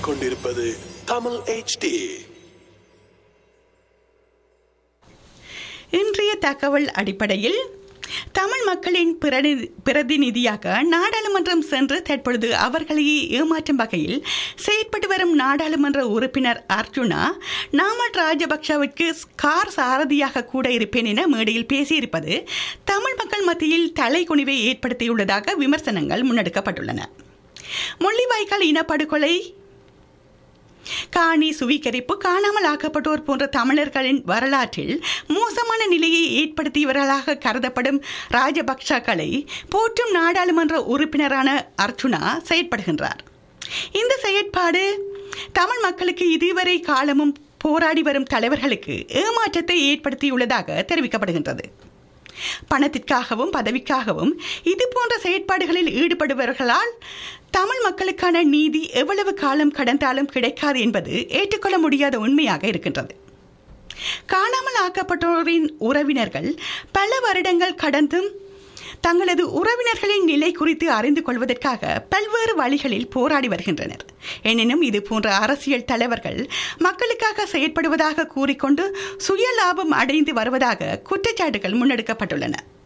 கேட்டுக்கொண்டிருப்பது தமிழ் HD இன்றைய தகவல் அடிப்படையில் தமிழ் மக்களின் பிரதி- பிரதிநிதியாக நாடாளுமன்றம் சென்று தற்பொழுது அவர்களையே ஏமாற்றும் வகையில் செயற்பட்டு வரும் நாடாளுமன்ற உறுப்பினர் அர்ஜுனா நாமல் ராஜபக்ஷவிற்கு கார் சாரதியாக கூட இருப்பேன் என மேடையில் பேசியிருப்பது தமிழ் மக்கள் மத்தியில் தலைகுனிவை ஏற்படுத்தியுள்ளதாக விமர்சனங்கள் முன்னெடுக்கப்பட்டுள்ளன முள்ளிவாய்க்கால் இனப்படுகொலை காணி சுவீகரிப்பு காணாமல் ஆக்கப்பட்டோர் போன்ற தமிழர்களின் வரலாற்றில் மோசமான நிலையை ஏற்படுத்தியவர்களாக கருதப்படும் ராஜபக்ஷக்களை போற்றும் நாடாளுமன்ற உறுப்பினரான அர்ச்சுனா செயற்படுகின்றார் இந்த செயற்பாடு தமிழ் மக்களுக்கு இதுவரை காலமும் போராடி வரும் தலைவர்களுக்கு ஏமாற்றத்தை ஏற்படுத்தியுள்ளதாக தெரிவிக்கப்படுகின்றது பணத்திற்காகவும் பதவிக்காகவும் இது போன்ற செயற்பாடுகளில் ஈடுபடுபவர்களால் தமிழ் மக்களுக்கான நீதி எவ்வளவு காலம் கடந்தாலும் கிடைக்காது என்பது ஏற்றுக்கொள்ள முடியாத உண்மையாக இருக்கின்றது காணாமல் ஆக்கப்பட்டோரின் உறவினர்கள் பல வருடங்கள் கடந்தும் தங்களது உறவினர்களின் நிலை குறித்து அறிந்து கொள்வதற்காக பல்வேறு வழிகளில் போராடி வருகின்றனர் எனினும் இது போன்ற அரசியல் தலைவர்கள் மக்களுக்காக செயற்படுவதாக கூறிக்கொண்டு சுய லாபம் அடைந்து வருவதாக குற்றச்சாட்டுகள் முன்னெடுக்கப்பட்டுள்ளன